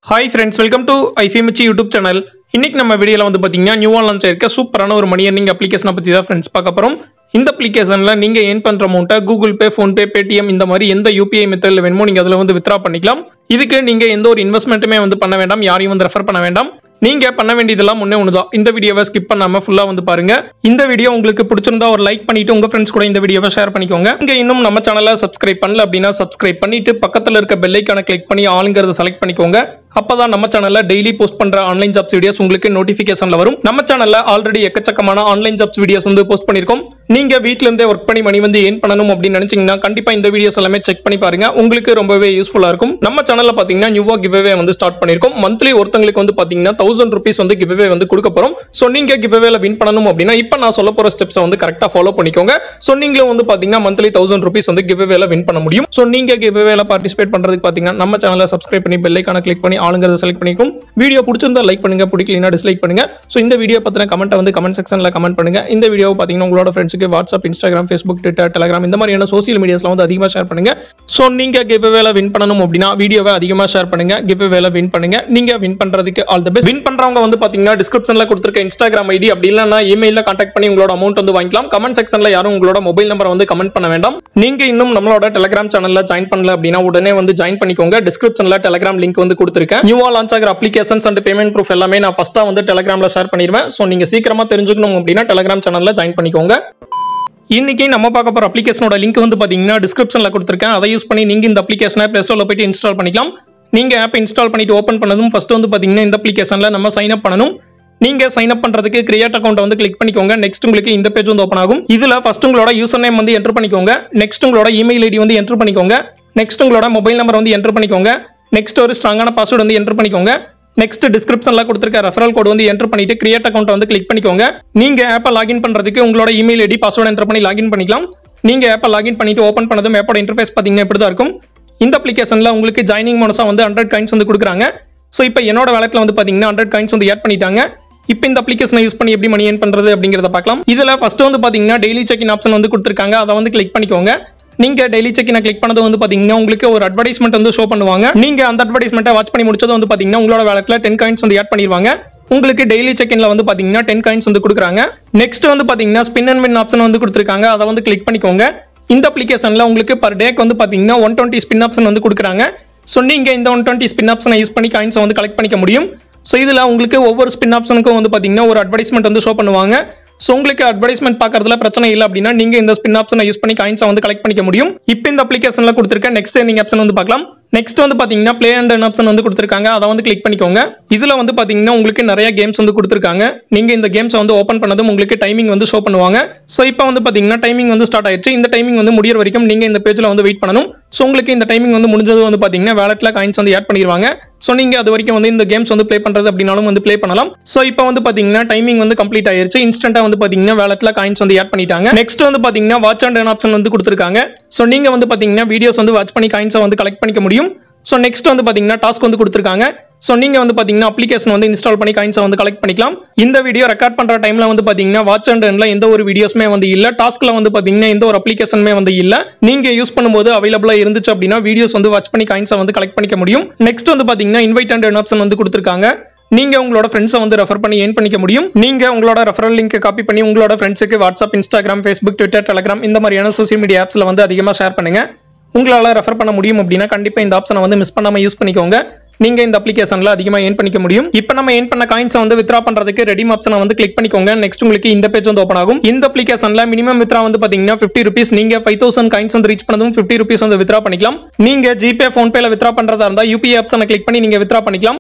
hi friends welcome to IFMC YouTube channel இன்னைக்கு நம்ம வீடியோவில் வந்து பார்த்தீங்கன்னா நியூவாக லான்ச் ஆயிருக்க சூப்பரான ஒரு மணி earning அப்ளிகேஷனை பற்றி தான் ஃப்ரெண்ட்ஸ் பார்க்க போகிறோம் இந்த அப்ளிகேஷனில் நீங்கள் ஏன் பண்ணுற அமௌண்ட்டை கூகுள் பே ஃபோன்பே பேடிஎம் இந்த மாதிரி எந்த யூபிஐ மெத்தடில் வேணுமோ நீங்கள் அதில் வந்து வித்ரா பண்ணிக்கலாம் இதுக்கு நீங்கள் எந்த ஒரு இன்வெஸ்ட்மெண்ட்டுமே வந்து பண்ண வேண்டாம் யாரையும் வந்து ரெஃபர் பண்ண வேண்டாம் நீங்க பண்ண வேண்டியதெல்லாம் முன்னே ஒன்று தான் இந்த வீடியோவை ஸ்கிப் பண்ணாம ஃபுல்லா வந்து பாருங்க இந்த வீடியோ உங்களுக்கு பிடிச்சிருந்தா ஒரு லைக் பண்ணிட்டு உங்க ஃப்ரெண்ட்ஸ் கூட இந்த வீடியோவை ஷேர் பண்ணிக்கோங்க இங்க இன்னும் நம்ம சேனலை சப்ஸ்கிரைப் பண்ணல அப்படின்னா சப்ஸ்கிரைப் பண்ணிட்டு பக்கத்துல இருக்க பெல் ஐக்கான கிளிக் பண்ணி ஆளுங்கிறத செலக்ட் பண்ணிக்கோங்க அப்பதான் நம்ம சேனல்ல டெய்லி போஸ்ட் பண்ற ஆன்லைன் ஜாப்ஸ் வீடியோஸ் உங்களுக்கு நோட்டிபிகேஷன்ல வரும் நம்ம சேனல்ல ஆல்ரெடி எக்கச்சக்கமான ஆன்லைன் ஜாப்ஸ் வீடியோஸ் வந்து போஸ்ட் பண்ணிருக்கோம் நீங்க வீட்ல இருந்தே ஒர்க் பண்ணி மணி வந்து ஏன் பண்ணணும் அப்படின்னு நினைச்சீங்கன்னா கண்டிப்பா இந்த வீடியோஸ் எல்லாமே செக் பண்ணி பாருங்க உங்களுக்கு ரொம்பவே யூஸ்ஃபுல்லா இருக்கும் நம்ம சேனல்ல பாத்தீங்கன்னா நியூவா கிவ்அவே வந்து ஸ்டார்ட் பண்ணிருக்கோம் மந்த்லி ஒருத்தங்களுக்கு வந்து பாத்தீங்கன்னா தௌசண்ட் ருபீஸ் வந்து கிவ்அவே வந்து கொடுக்க போறோம் சோ நீங்க கிவ்அவேல வின் பண்ணணும் அப்படின்னா இப்ப நான் சொல்ல போற ஸ்டெப்ஸ் வந்து கரெக்டா ஃபாலோ பண்ணிக்கோங்க சோ நீங்களும் வந்து பாத்தீங்கன்னா மந்த்லி தௌசண்ட் ருபீஸ் வந்து கிவ்அவேல வின் பண்ண முடியும் சோ நீங்க கிவ்அவேல பார்ட்டிசிபேட் பண்றதுக்கு பாத்தீங்கன்னா நம்ம சேனலை சப்ஸ்கிரைப் பண்ணி பெல் ஐக்கான கிளிக் பண்ணி ஆளுங்கிறத செலக்ட் பண்ணிக்கும் வீடியோ பிடிச்சிருந்தா லைக் பண்ணுங்க பிடிக்கலனா டிஸ்லைக் பண்ணுங்க சோ இந்த வீடியோ பத்தின கமெண்ட் வந்து கமெண்ட் செக்ஷன்ல கமெண்ட் பண்ணுங்க இந்த வீடியோ பாத்தீங்கன்னா உங்களோட ஃப்ரெண்ட்ஸுக்கு WhatsApp Instagram Facebook Twitter Telegram இந்த மாதிரியான சோசியல் மீடியாஸ்ல வந்து அதிகமா ஷேர் பண்ணுங்க சோ நீங்க கிவ் வேல வின் பண்ணணும் அப்படின்னா வீடியோவை அதிகமா ஷேர் பண்ணுங்க கிவ் வேல வின் பண்ணுங்க நீங்க வின் பண்றதுக்கு ஆல் தி பெஸ்ட் வின் பண்றவங்க வந்து பாத்தீங்கன்னா டிஸ்கிரிப்ஷன்ல கொடுத்திருக்க இன்ஸ்டாகிராம் ஐடி அப்படி இல்லைன்னா இமெயில கான்டாக்ட் பண்ணி உங்களோட அமௌண்ட் வந்து வாங்கிக்கலாம் கமெண்ட் செக்ஷன்ல யாரும் உங்களோட மொபைல் நம்பரை வந்து கமெண்ட் பண்ண வேண்டாம் நீங்க இன்னும் நம்மளோட டெலிகிராம் சேனல்ல ஜாயின் பண்ணல அப்படின்னா உடனே வந்து ஜாயின் பண்ணிக்கோங்க டிஸ்கிரிப்ஷன்ல டெலிகிராம் லிங்க் வந்து கொடுத்திருக்கேன் நியூவா லான்ச் ஆகிற அப்ளிகேஷன்ஸ் அண்ட் பேமெண்ட் ப்ரூஃப் எல்லாமே நான் ஃபர்ஸ்டா வந்து டெலிகிராம்ல ஷேர் பண்ணிடுவேன் ஸோ நீங்க சீக்கிரமா தெரிஞ்சுக்கணும் அப்படின்னா டெலிகிராம் சேனல்ல ஜாயின் பண்ணிக்கோங்க இன்னைக்கு நம்ம பார்க்க போற அப்ளிகேஷனோட லிங்க் வந்து பாத்தீங்கன்னா டிஸ்கிரிப்ஷன்ல கொடுத்துருக்கேன் அதை யூஸ் பண்ணி நீங்க இந்த அப்ளிகேஷனை பிளே ஸ்டோர்ல போயிட்டு இன்ஸ்டால் பண்ணிக்கலாம் நீங்க ஆப் இன்ஸ்டால் பண்ணிட்டு ஓப்பன் பண்ணதும் ஃபர்ஸ்ட் வந்து பாத்தீங்கன்னா இந்த அப்ளிகேஷன்ல நம்ம சைன் அப் பண்ணணும் நீங்க சைன் அப் பண்றதுக்கு கிரியேட் அக்கௌண்ட் வந்து கிளிக் பண்ணிக்கோங்க நெக்ஸ்ட் உங்களுக்கு இந்த பேஜ் வந்து ஓப்பன் ஆகும் இதுல ஃபர்ஸ்ட் உங்களோட யூசர் நேம் வந்து என்டர் பண்ணிக்கோங்க நெக்ஸ்ட் உங்களோட இமெயில் ஐடி வந்து என்டர் பண்ணிக்கோங்க நெக்ஸ்ட் உங்களோட மொபைல் நம்பர் வந்து என்டர் பண்ணிக்கோங்க நெக்ஸ்ட் ஒரு ஸ்ட்ராங்கான பாஸ்வேர்டு வந்து என்டர் பண்ணிக்கோங்க நெக்ஸ்ட் டிஸ்கிரிப்ஷன்ல கொடுத்துருக்க ரெஃபரல் கோட் வந்து என்டர் பண்ணிட்டு கிரியேட் அக்கௌண்ட் வந்து கிளிக் பண்ணிக்கோங்க நீங்க ஆப்பை லாகின் பண்றதுக்கு உங்களோட இமெயில் ஐடி பாஸ்வேர்டு என்டர் பண்ணி லாகின் பண்ணிக்கலாம் நீங்க ஆப்பை லாகின் பண்ணிட்டு ஓப்பன் பண்ணதும் ஆப்போட இன்டர்ஃபேஸ் பாத்தீங்கன்னா இப்படி தான் இருக்கும் இந்த அப்ளிகேஷன்ல உங்களுக்கு ஜாயினிங் மோனஸா வந்து ஹண்ட்ரட் காயின்ஸ் வந்து கொடுக்குறாங்க ஸோ இப்போ என்னோட வேலட்ல வந்து பாத்தீங்கன்னா ஹண்ட்ரட் காயின்ஸ் வந்து ஆட் பண்ணிட்டாங்க இப்போ இந்த அப்ளிகேஷனை யூஸ் பண்ணி எப்படி மணி ஏன் பண்றது அப்படிங்கறத பார்க்கலாம் இதுல ஃபர்ஸ்ட் வந்து பாத்தீங்கன்னா டெய்லி செக்இன் ஆப்ஷன் வந்து கொடுத்துருக்காங்க அதை வந்து கிளிக் பண்ணிக்கோங்க நீங்க டெய்லி செக்கினை கிளிக் பண்ணது வந்து பாத்தீங்கன்னா உங்களுக்கு ஒரு அட்வர்டைஸ்மெண்ட் வந்து ஷோ பண்ணுவாங்க நீங்க அந்த அட்வர்டைஸ்மெண்ட்டை வாட்ச் பண்ணி முடிச்சது வந்து பாத்தீங்கன்னா உங்களோட வேலட்ல டென் காயின்ஸ் வந்து ஆட் பண்ணிடுவாங்க உங்களுக்கு டெய்லி செக்இன்ல வந்து பாத்தீங்கன்னா டென் காயின்ஸ் வந்து கொடுக்குறாங்க நெக்ஸ்ட் வந்து பாத்தீங்கன்னா ஸ்பின் அண்ட் வின் ஆப்ஷன் வந்து கொடுத்துருக்காங்க அதை வந்து கிளிக் பண்ணிக்கோங்க இந்த அப்ளிகேஷன்ல உங்களுக்கு பர் டேக்கு வந்து பாத்தீங்கன்னா ஒன் டுவெண்ட்டி ஸ்பின் ஆப்ஷன் வந்து கொடுக்குறாங்க ஸோ நீங்க இந்த ஒன் டுவெண்ட்டி ஸ்பின் ஆப்ஷனை யூஸ் பண்ணி காயின்ஸை வந்து கலெக்ட் பண்ணிக்க முடியும் ஸோ இதில் உங்களுக்கு ஒவ்வொரு ஸ்பின் ஆப்ஷனுக்கும் வந்து பார்த்தீங்கன்னா ஒரு அட்வர்டைஸ்மெண்ட் வந்து ஷோ பண்ணுவாங்க ஸோ உங்களுக்கு அட்வர்டைஸ்மெண்ட் பார்க்கறதுல பிரச்சனை இல்லை அப்படின்னா நீங்க இந்த ஸ்பின் ஆப்ஷனை யூஸ் பண்ணி காயின்ஸை வந்து கலெக்ட் பண்ணிக்க முடியும் இப்போ இந்த அப்ளிகேஷனில் கொடுத்துருக்க நெக்ஸ்ட் நீங்க ஆப்ஷன் வந்து பார்க்கலாம் நெக்ஸ்ட் வந்து பாத்தீங்கன்னா பிளே அண்ட் ஆப்ஷன் வந்து கொடுத்துருக்காங்க அதை வந்து கிளிக் பண்ணிக்கோங்க இதுல வந்து பாத்தீங்கன்னா உங்களுக்கு நிறைய கேம்ஸ் வந்து கொடுத்துருக்காங்க நீங்க இந்த கேம்ஸை வந்து ஓப்பன் பண்ணதும் உங்களுக்கு டைமிங் வந்து ஷோ பண்ணுவாங்க ஸோ இப்போ வந்து பாத்தீங்கன்னா டைமிங் வந்து ஸ்டார்ட் ஆயிடுச்சு இந்த டைமிங் வந்து முடியற வரைக்கும் நீங்க இந்த பேஜ்ல வந்து வெயிட் பண்ணணும் ஸோ உங்களுக்கு இந்த டைமிங் வந்து முடிஞ்சது வந்து பாத்தீங்கன்னா வேலட்ல காயின்ஸ் வந்து ஆட் பண்ணிடுவாங்க ஸோ நீங்க அது வரைக்கும் வந்து இந்த கேம்ஸ் வந்து ப்ளே பண்றது அப்படின்னாலும் வந்து ப்ளே பண்ணலாம் ஸோ இப்போ வந்து பாத்தீங்கன்னா டைமிங் வந்து கம்ப்ளீட் ஆயிருச்சு இன்ஸ்டன்ட்டா வந்து பாத்தீங்கன்னா வேலட்ல காயின்ஸ் வந்து ஆட் பண்ணிட்டாங்க நெக்ஸ்ட் வந்து பாத்தீங்கன்னா வாட்ச் அண்ட் ஆப்ஷன் வந்து கொடுத்துருக்காங்க ஸோ நீங்க வந்து பாத்தீங்கன்னா வீடியோஸ் வந்து வாட்ச் பண்ணி காயின்ஸை வந்து கலெக்ட் பண்ணிக்க முடியும் ஸோ நெக்ஸ்ட் வந்து பாத்தீங்கன்னா டாஸ்க் வந்து கொடுத்துருக்காங்க ஸோ நீங்க வந்து பாத்தீங்கன்னா அப்ளிகேஷன் வந்து இன்ஸ்டால் பண்ணி காயின்ஸை வந்து கலெக்ட் பண்ணிக்கலாம் இந்த வீடியோ ரெக்கார்ட் பண்ற டைம்ல வந்து பாத்தீங்கன்னா வாட்ச் அண்ட் எண்ட்ல எந்த ஒரு வீடியோஸ்மே வந்து இல்ல டாஸ்க்ல வந்து பாத்தீங்கன்னா எந்த ஒரு அப்ளிகேஷனுமே வந்து இல்ல நீங்க யூஸ் பண்ணும்போது அவைலபிளா இருந்துச்சு அப்படின்னா வீடியோஸ் வந்து வாட்ச் பண்ணி காயின்ஸை வந்து கலெக்ட் பண்ணிக்க முடியும் நெக்ஸ்ட் வந்து பாத்தீங்கன்னா இன்வைட் அண்ட் ஆப்ஷன் வந்து கொடுத்துருக்காங்க நீங்க உங்களோட ஃப்ரெண்ட்ஸை வந்து ரெஃபர் பண்ணி ஏன் பண்ணிக்க முடியும் நீங்க உங்களோட ரெஃபரல் லிங்க் காப்பி பண்ணி உங்களோட ஃப்ரெண்ட்ஸுக்கு WhatsApp Instagram Facebook Twitter Telegram இந்த மாதிரியான சோசியல் மீடியா ஆப்ஸ்ல வந்து அதிகமா ஷேர் பண்ணுங்க உங்களால ரெஃபர் பண்ண முடியும் அப்படின்னா கண்டிப்பா இந்த ஆப்ஷனை வந்து மிஸ் பண்ணாம யூஸ் பண்ணிக்கோங்க நீங்க இந்த அப்ளிகேஷன்ல அதிகமா ஏன் பண்ணிக்க முடியும் இப்போ நம்ம ஏன் பண்ண காயின்ஸை வந்து வித்ரா பண்றதுக்கு ரெடிம் ஆப்ஷனை வந்து கிளிக் பண்ணிக்கோங்க நெக்ஸ்ட் உங்களுக்கு இந்த பேஜ் வந்து ஓப்பன் ஆகும் இந்த அப்ளிகேஷன்ல மினிமம் வித்ரா வந்து பாத்தீங்கன்னா ஃபிஃப்டி ருபீஸ் நீங்க ஃபைவ் தௌசண்ட் காயின்ஸ் வந்து ரீச் பண்ணதும் ஃபிஃப்டி ருபீஸ் வந்து வித்ரா பண்ணிக்கலாம் நீங்க ஜிபே ஃபோன்பேல வித்ரா பண்றதா இருந்தா யூபிஐ ஆப்ஷனை கிளிக் பண்ணி நீங்க வித்ரா பண்ணிக்கலாம்